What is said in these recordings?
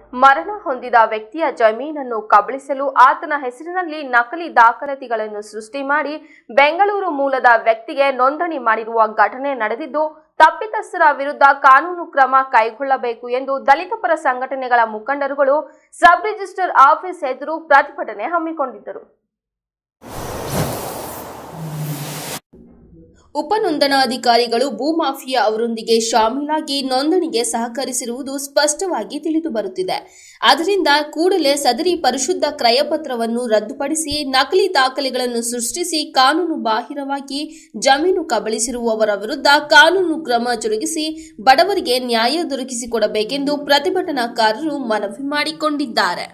ಮರಣ ಹೊಂದಿದ ವ್ಯಕ್ತಿಯ ಜಮೀನನ್ನು ಕಬಳಿಸಲು ಆತನ ಹೆಸರಿನಲ್ಲಿ ನಕಲಿ ದಾಖಲಾತಿಗಳನ್ನು ಸೃಷ್ಟಿ ಮಾಡಿ ಬೆಂಗಳೂರು ಮೂಲದ ವ್ಯಕ್ತಿಗೆ ನೋಂದಣಿ ಮಾಡಿರುವ ಘಟನೆ ನಡೆದಿದ್ದು ತಪ್ಪಿತಸ್ಥರ ವಿರುದ್ಧ ಕಾನೂನು ಕ್ರಮ ಕೈಗೊಳ್ಳಬೇಕು ಎಂದು ದಲಿತ ಪರ ಸಂಘಟನೆಗಳ ಮುಖಂಡರುಗಳು ಸಬ್ ರಿಜಿಸ್ಟರ್ ಆಫೀಸ್ ಎದುರು ಪ್ರತಿಭಟನೆ ಹಮ್ಮಿಕೊಂಡಿದ್ದರು ಉಪನೋಂದಣಾಧಿಕಾರಿಗಳು ಭೂಮಾಫಿಯಾ ಅವರೊಂದಿಗೆ ಶಾಮೀಲಾಗಿ ನೋಂದಣಿಗೆ ಸಹಕರಿಸಿರುವುದು ಸ್ಪಷ್ಟವಾಗಿ ತಿಳಿದು ಬರುತ್ತಿದೆ ಆದ್ದರಿಂದ ಕೂಡಲೇ ಸದರಿ ಪರಿಶುದ್ಧ ಕ್ರಯಪತ್ರವನ್ನು ರದ್ದುಪಡಿಸಿ ನಕಲಿ ದಾಖಲೆಗಳನ್ನು ಸೃಷ್ಟಿಸಿ ಕಾನೂನು ಬಾಹಿರವಾಗಿ ಜಮೀನು ಕಬಳಿಸಿರುವವರ ವಿರುದ್ಧ ಕಾನೂನು ಕ್ರಮ ಜರುಗಿಸಿ ಬಡವರಿಗೆ ನ್ಯಾಯ ದೊರಕಿಸಿಕೊಡಬೇಕೆಂದು ಪ್ರತಿಭಟನಾಕಾರರು ಮನವಿ ಮಾಡಿಕೊಂಡಿದ್ದಾರೆ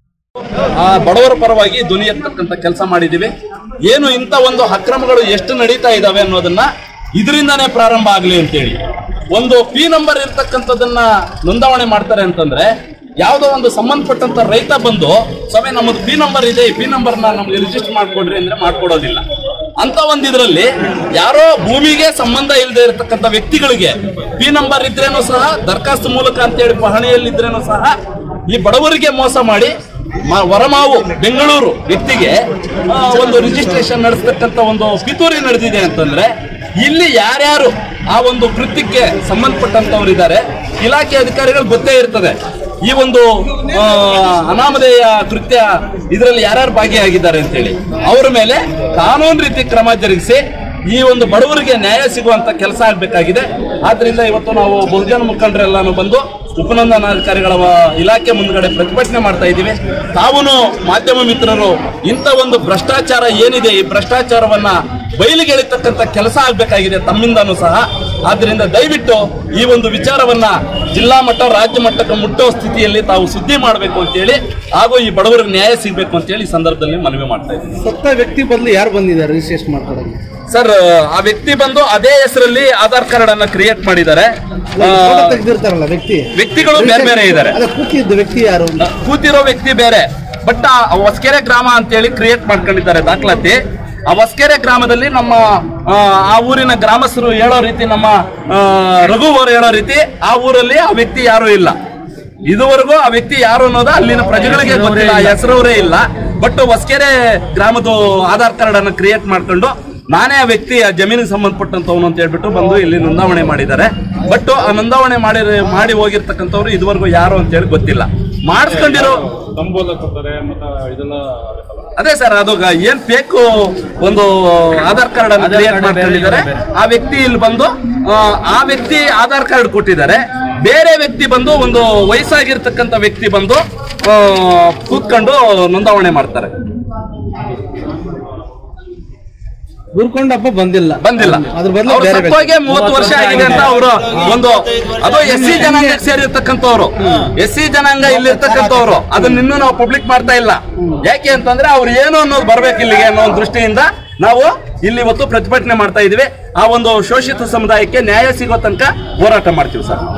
ಆ ಬಡವರ ಪರವಾಗಿ ಧ್ವನಿ ಎತ್ತಕ್ಕಂತ ಕೆಲಸ ಮಾಡಿದ್ದೀವಿ ಏನು ಇಂಥ ಒಂದು ಅಕ್ರಮಗಳು ಎಷ್ಟು ನಡೀತಾ ಇದಾವೆ ಅನ್ನೋದನ್ನ ಇದರಿಂದಾನೇ ಪ್ರಾರಂಭ ಆಗಲಿ ಅಂತೇಳಿ ಒಂದು ಪಿ ನಂಬರ್ ಇರ್ತಕ್ಕಂಥದ್ದನ್ನ ನೋಂದಾವಣೆ ಮಾಡ್ತಾರೆ ಅಂತಂದ್ರೆ ಯಾವುದೋ ಒಂದು ಸಂಬಂಧಪಟ್ಟಂತ ರೈತ ಬಂದು ಸ್ವಾಮಿ ನಮ್ಮದು ಪಿ ನಂಬರ್ ಇದೆ ಈ ಪಿ ನಂಬರ್ನ ನಮ್ಗೆ ರಿಜಿಸ್ಟರ್ ಮಾಡ್ಕೊಡ್ರಿ ಅಂದ್ರೆ ಮಾಡ್ಕೊಡೋದಿಲ್ಲ ಅಂತ ಒಂದ್ ಇದ್ರಲ್ಲಿ ಯಾರೋ ಭೂಮಿಗೆ ಸಂಬಂಧ ಇಲ್ಲದೆ ಇರತಕ್ಕಂತ ವ್ಯಕ್ತಿಗಳಿಗೆ ಪಿ ನಂಬರ್ ಇದ್ರೇನು ಸಹ ದರಖಾಸ್ತು ಮೂಲಕ ಅಂತೇಳಿ ಪಹಣಿಯಲ್ಲಿದ್ರೇನು ಸಹ ಈ ಬಡವರಿಗೆ ಮೋಸ ಮಾಡಿ ಮ- ವರಮಾವು ಬೆಂಗಳೂರು ವ್ಯಕ್ತಿಗೆ ಆ, ಒಂದು ರಿಜಿಸ್ಟ್ರೇಷನ್ ನಡೆಸ್ತಕ್ಕಂಥ ಒಂದು ಪಿತೂರಿ ನಡೆದಿದೆ ಅಂತಂದ್ರೆ ಇಲ್ಲಿ ಯಾರ್ಯಾರು ಆ ಒಂದು ಕೃತ್ಯಕ್ಕೆ ಸಂಬಂಧಪಟ್ಟಂತವ್ರು ಇದ್ದಾರೆ ಇಲಾಖೆ ಅಧಿಕಾರಿಗಳು ಗೊತ್ತೇ ಇರ್ತದೆ ಈ ಒಂದು ಆ, ಅನಾಮಧೇಯ ಕೃತ್ಯ ಇದರಲ್ಲಿ ಯಾರ್ಯಾರು ಭಾಗಿಯಾಗಿದ್ದಾರೆ ಅಂತೇಳಿ ಅವರ ಮೇಲೆ ಕಾನೂನು ರೀತಿ ಕ್ರಮ ಜರುಗಿಸಿ ಈ ಒಂದು ಬಡವರಿಗೆ ನ್ಯಾಯ ಸಿಗುವಂತ ಕೆಲಸ ಆಗಬೇಕಾಗಿದೆ ಆದ್ರಿಂದ ಇವತ್ತು ನಾವು ಬಹುಜನ ಮುಖಂಡರೆಲ್ಲಾನು ಬಂದು ಉಪನೋಂದನಾಧಿಕಾರಿಗಳ ವ- ಇಲಾಖೆ ಮುಂದ್ಗಡೆ ಪ್ರತಿಭಟನೆ ಮಾಡ್ತಾ ಇದ್ದೀವಿ ತಾವು ಮಾಧ್ಯಮ ಮಿತ್ರರು ಇಂಥ ಒಂದು ಭ್ರಷ್ಟಾಚಾರ ಏನಿದೆ ಈ ಭ್ರಷ್ಟಾಚಾರವನ್ನ ಬಯಲಿಗೆ ಎಳಿತಕ್ಕಂಥ ಕೆಲಸ ಆಗಬೇಕಾಗಿದೆ ತಮ್ಮಿಂದನೂ ಸಹ ಆದ್ರಿಂದ ದಯವಿಟ್ಟು ಈ ಒಂದು ವಿಚಾರವನ್ನ ಜಿಲ್ಲಾ ಮಟ್ಟ ರಾಜ್ಯ ಮಟ್ಟಕ್ಕೆ ಮುಟ್ಟೋ ಸ್ಥಿತಿಯಲ್ಲಿ ತಾವು ಸುದ್ದಿ ಮಾಡಬೇಕು ಅಂತೇಳಿ ಹಾಗೂ ಈ ಬಡವರಿಗೆ ನ್ಯಾಯ ಸಿಗಬೇಕು ಅಂತೇಳಿ ಈ ಸಂದರ್ಭದಲ್ಲಿ ಮನವಿ ಮಾಡ್ತಾ ಇದ್ದೀನಿ ಸತ್ತ ವ್ಯಕ್ತಿ ಬದಲು ಯಾರು ಬಂದಿದ್ದಾರೆ ರಿಜಿಸ್ಟ್ರೇಷನ್ ಮಾಡ್ಕೊಡೋದು ಸರ್ ಆ ವ್ಯಕ್ತಿ ಬಂದು ಅದೇ ಹೆಸರಲ್ಲಿ ಆಧಾರ್ ಕಾರ್ಡ್ ಅನ್ನ ಕ್ರಿಯೇಟ್ ಮಾಡಿದ್ದಾರೆ ಆ, ಫೋಟೋ ತೆಗ್ದಿರ್ತಾರಲ್ಲ ವ್ಯಕ್ತಿ ವ್ಯಕ್ತಿಗಳು ಬೇರೆ ಬೇರೆ ಇದ್ದಾರೆ ಅದ ಕೂತಿದ್ದ ವ್ಯಕ್ತಿ ಯಾರು ಕೂತಿರೋ ವ್ಯಕ್ತಿ ಬೇರೆ ಬಟ್ ಆ ಹೊಸಕೆರೆ ಗ್ರಾಮ ಅಂತೇಳಿ ಕ್ರಿಯೇಟ್ ಮಾಡ್ಕೊಂಡಿದ್ದಾರೆ ದಾಖಲಾತಿ ಆ ಹೊಸಕೆರೆ ಗ್ರಾಮದಲ್ಲಿ ನಮ್ಮ ಆ, ಆ ಊರಿನ ಗ್ರಾಮಸ್ಥರು ಹೇಳೋ ರೀತಿ ನಮ್ಮ ಆ, ರಘು ಅವರು ಹೇಳೋ ರೀತಿ ಆ ಊರಲ್ಲಿ ಆ ವ್ಯಕ್ತಿ ಯಾರು ಇಲ್ಲ ಇದುವರೆಗೂ ಆ ವ್ಯಕ್ತಿ ಯಾರು ಅನ್ನೋದು ಅಲ್ಲಿನ ಪ್ರಜೆಗಳಿಗೆ ಗೊತ್ತಿಲ್ಲ ಆ ಹೆಸರವರೇ ಇಲ್ಲ ಬಟ್ ಹೊಸಕೆರೆ ಗ್ರಾಮದ ಆಧಾರ್ ಕಾರ್ಡ್ ಅನ್ನು ಕ್ರಿಯೇಟ್ ಮಾಡ್ಕೊಂಡು ನಾನೇ ಆ ವ್ಯಕ್ತಿ ಆ ಜಮೀನಿಗೆ ಸಂಬಂಧಪಟ್ಟಂತವನು ಅಂತ ಹೇಳ್ಬಿಟ್ಟು ಬಂದು ಇಲ್ಲಿ ನೋಂದಾವಣೆ ಮಾಡಿದ್ದಾರೆ ಬಟ್ ಆ ನೋಂದಾವಣೆ ಮಾಡಿ ಮಾಡಿ ಹೋಗಿರ್ತಕ್ಕಂಥವ್ರು ಇದುವರೆಗೂ ಯಾರು ಅಂತ ಹೇಳಿ ಗೊತ್ತಿಲ್ಲ ಮಾಡಿಸ್ಕೊಂಡಿರೋ ತಂಬೋಲ ಕೊಡ್ತಾರೆ ಮತ್ತ ಇದೆಲ್ಲ ಅದೇ ಸರ್ ಅದು ಗ- ಏನ್ ಬೇಕು ಒಂದು ಆಧಾರ್ ಕಾರ್ಡ್ ಅನ್ನು ಕ್ರಿಯೇಟ್ ಮಾಡ್ಕೊಂಡಿದ್ದಾರೆ ಆ ವ್ಯಕ್ತಿ ಇಲ್ಲಿ ಬಂದು ಆ, ಆ ವ್ಯಕ್ತಿ ಆಧಾರ್ ಕಾರ್ಡ್ ಕೊಟ್ಟಿದ್ದಾರೆ ಬೇರೆ ವ್ಯಕ್ತಿ ಬಂದು ಒಂದು ವಯಸ್ಸಾಗಿರ್ತಕ್ಕಂಥ ವ್ಯಕ್ತಿ ಬಂದು ಆ, ಕೂತ್ಕೊಂಡು ನೋಂದಾವಣೆ ಮಾಡ್ತಾರೆ ಗುರ್ಕೊಂಡಪ್ಪ ಬಂದಿಲ್ಲ ಬಂದಿಲ್ಲ ಅದ್ರ ಬದಲು ಅವ್ರು ಬೇರೆ ವ್ಯಕ್ತಿ. ಸತ್ತೋಗಿ ಮೂವತ್ತು ವರ್ಷ ಆಗಿದೆ ಅಂತ ಅವರು ಒಂದು ಅದು ಎಸ್ ಸಿ ಜನಾಂಗಕ್ಕೆ ಸೇರಿರ್ತಕ್ಕಂಥವ್ರು ಎಸ್ ಸಿ ಜನಾಂಗ ಇಲ್ಲಿರ್ತಕ್ಕಂಥವ್ರು ಅದನ್ನ ಇನ್ನೂ ನಾವು ಪಬ್ಲಿಕ್ ಮಾಡ್ತಾ ಇಲ್ಲ ಯಾಕೆ ಅಂತಂದ್ರೆ ಅವ್ರು ಏನು ಅನ್ನೋದು ಬರ್ಬೇಕು ಇಲ್ಲಿಗೆ ಅನ್ನೋ ಒಂದು ದೃಷ್ಟಿಯಿಂದ ನಾವು ಇಲ್ಲಿ ಇವತ್ತು ಪ್ರತಿಭಟನೆ ಮಾಡ್ತಾ ಇದೀವಿ ಆ ಒಂದು ಶೋಷಿತ ಸಮುದಾಯಕ್ಕೆ ನ್ಯಾಯ ಸಿಗೋ ತನಕ ಹೋರಾಟ ಮಾಡ್ತೀವಿ ಸರ್